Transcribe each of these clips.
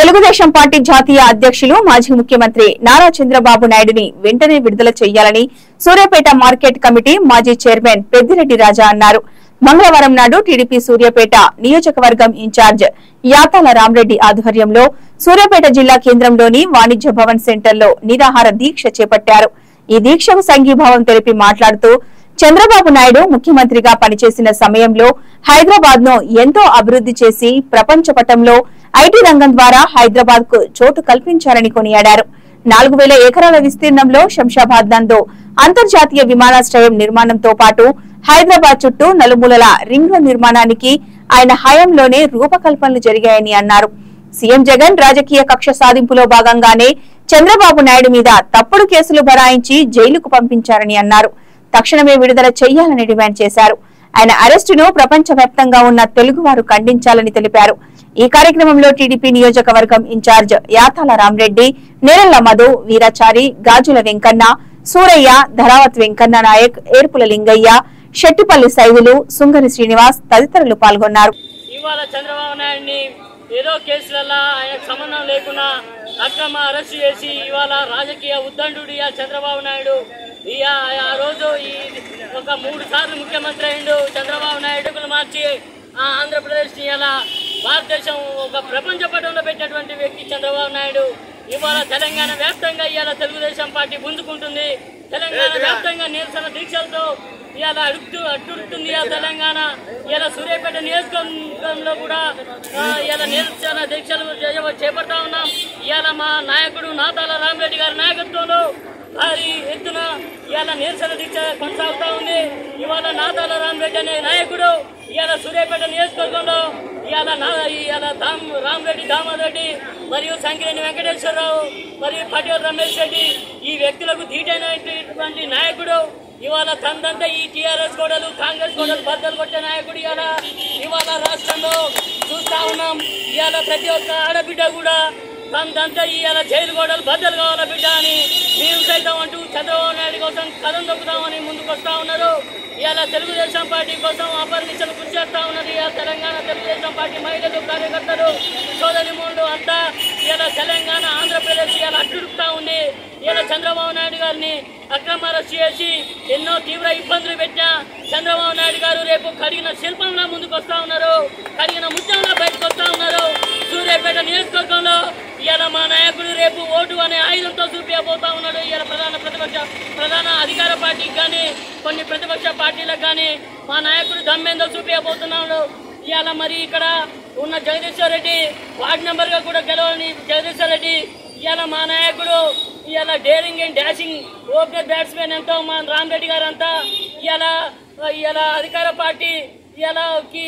Telugu Desam party జాతీయ అధ్యక్షులు మాజీ ముఖ్యమంత్రి నారా చంద్రబాబు నాయుడుని వెంటనే విడుదల చేయాలని సూర్యాపేట మార్కెట్ కమిటీ మాజీ చైర్మన్ పెద్దిరెడ్డి రాజా అన్నారు మంగళవారం నాడు టీడీపీ సూర్యాపేట నియోజకవర్గం ఇన్ఛార్జ్ యాతాల రామరెడ్డి ఆధ్వర్యంలో సూర్యాపేట జిల్లా కేంద్రంలోని వాణిజ్య భవన్ సెంటర్లో నిరాహార దీక్ష చేపట్టారు ఈ దీక్షకు సంఘీభావం తెలిపి మాట్లాడుతూ చంద్రబాబు నాయుడు ముఖ్యమంత్రిగా పనిచేసిన సమయంలో హైదరాబాద్ ను ఎంతో అభివృద్ధి చేసి ప్రపంచ పటంలో ఐటీ రంగం ద్వారా హైదరాబాద్ కు చోటు కల్పించారని కొనియాడారు నాలుగు వేల ఎకరాల విస్తీర్ణంలో శంషాబాద్ నందు అంతర్జాతీయ విమానాశ్రయం నిర్మాణంతో పాటు హైదరాబాద్ చుట్టూ నలుమూలల రింగ్ల నిర్మాణానికి ఆయన హయాంలోనే రూపకల్పనలు జరిగాయని అన్నారు సీఎం జగన్ రాజకీయ కక్ష సాధింపులో భాగంగానే చంద్రబాబు నాయుడు మీద తప్పుడు కేసులు బరాయించి జైలుకు పంపించారని అన్నారు తక్షణమే విడుదల చేయాలని డిమాండ్ చేశారు ఆయన అరెస్టును ప్రపంచవ్యాప్తంగా ఉన్న తెలుగువారు ఖండించాలని తెలిపారు ఈ కార్యక్రమంలో టీడీపీ నియోజకవర్గం ఇన్ఛార్జ్ యాతాల రామరెడ్డి నేరళ్ల మధు వీరాచారి గాజుల వెంకన్న సూరయ్య ధరావత్ వెంకన్న నాయక్ ఏర్పుల లింగయ్య శెట్టిపల్లి సైదులు సుంగరి శ్రీనివాస్ తదితరులు పాల్గొన్నారు ఇవాళ చంద్రబాబు నాయుడిని ఏదో కేసులలో ఆయనకు సంబంధం లేకుండా అక్రమ అరెస్ట్ చేసి ఇవాళ రాజకీయ ఉద్దండు చంద్రబాబు నాయుడు ఈ ఆ- ఆ రోజు ఈ ఒక మూడు సార్లు ముఖ్యమంత్రి అయిండు చంద్రబాబు నాయుడు మార్చి ఆ ఆంధ్రప్రదేశ్ ఇలా భారతదేశం ఒక ప్రపంచ పటంలో పెట్టినటువంటి వ్యక్తి చంద్రబాబు నాయుడు ఇవాళ తెలంగాణ వ్యాప్తంగా ఇవాళ తెలుగుదేశం పార్టీ పుంజుకుంటుంది తెలంగాణ వ్యాప్తంగా నిరసన దీక్షలతో ఇవాళ అడుగుతూ అట్టుడుతుంది ఇవాళ తెలంగాణ ఇవాళ సూర్యాపేట నియోజకవర్గంలో కూడా ఆ, ఇవాళ నిరసన దీక్షలు చే- చేపడతా ఉన్నాం ఇవాళ మా నాయకుడు నాతాల రామరెడ్డి గారి నాయకత్వంలో భారీ ఎత్తున ఇవాళ నిరసన దీక్ష కొనసాగుతా ఉంది ఇవాళ నాతాల రామరెడ్డి అనే నాయకుడు ఇవాళ సూర్యాపేట నియోజకవర్గంలో ఇవాళ నా ఇవాళ దామ్ రామరెడ్డి దామోదర్ రెడ్డి మరియు సంకిరేని వెంకటేశ్వరరావు మరియు పటేల్ రమేష్ రెడ్డి ఈ వ్యక్తులకు ధీటైనటువంటి నాయకుడు ఇవాళ తనదంతా ఈ టీఆర్ఎస్ గోడలు కాంగ్రెస్ గోడలు బద్దలు కొట్టే నాయకుడు ఇవాళ ఇవాళ రాష్ట్రంలో చూస్తా ఉన్నాం ఇవాళ ప్రతి ఒక్క ఆడబిడ్డ కూడా తనదంతా ఇవాళ జైలు గోడలు బద్దలు కావాల బిడ్డ అని మేము సైతం అంటూ చంద్రబాబు నాయుడు కోసం కథం దొక్కుతామని ముందుకు వస్తా ఉన్నారు ఇవాళ తెలుగుదేశం పార్టీ కోసం అపరిమిషలు కృషి చేస్తా ఉన్నారు ఇవాళ తెలంగాణ తెలుగుదేశం పార్టీ మహిళలు కార్యకర్తలు సోదరిమూలు అంతా ఇవాళ తెలంగాణ ఆంధ్రప్రదేశ్ ఇవాళ అట్టుడుకుతా ఉంది ఇవాళ చంద్రబాబు నాయుడు గారిని అక్రమ అరెస్ట్ చేసి ఎన్నో తీవ్ర ఇబ్బందులు పెట్టిన చంద్రబాబు నాయుడు గారు రేపు కడిగిన శిల్పంలా ముందుకు వస్తా ఉన్నారు కడిగిన ముత్యంలా బయటకు వస్తా ఉన్నారు సూర్యాపేట నియోజకవర్గంలో ఇవాళ మా నాయకుడు రేపు ఓటు అనే ఆయుధంతో చూపించబోతా ఉన్నాడు ఇవాళ ప్రధాన ప్రతిపక్ష ప్రధాన అధికార పార్టీకి కానీ కొన్ని ప్రతిపక్ష పార్టీలకు కానీ మా నాయకుడు దమ్మేందో చూపించబోతున్నాడు ఇవాళ మరి ఇక్కడ ఉన్న జగదీశ్వర్ రెడ్డి వార్డు మెంబర్గా కూడా గెలవని జగదీశ్వర్ రెడ్డి ఇవాళ మా నాయకుడు ఇవాళ daring and dashing opener batsmen ఎంతో మా రామరెడ్డి గారు అంతా ఇవాళ ఇవాళ అధికార పార్టీ ఇవాళకి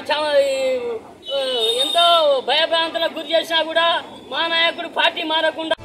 ఎంతో భయభ్రాంతులకు గురి చేసినా కూడా మా నాయకుడు పార్టీ మారకుండా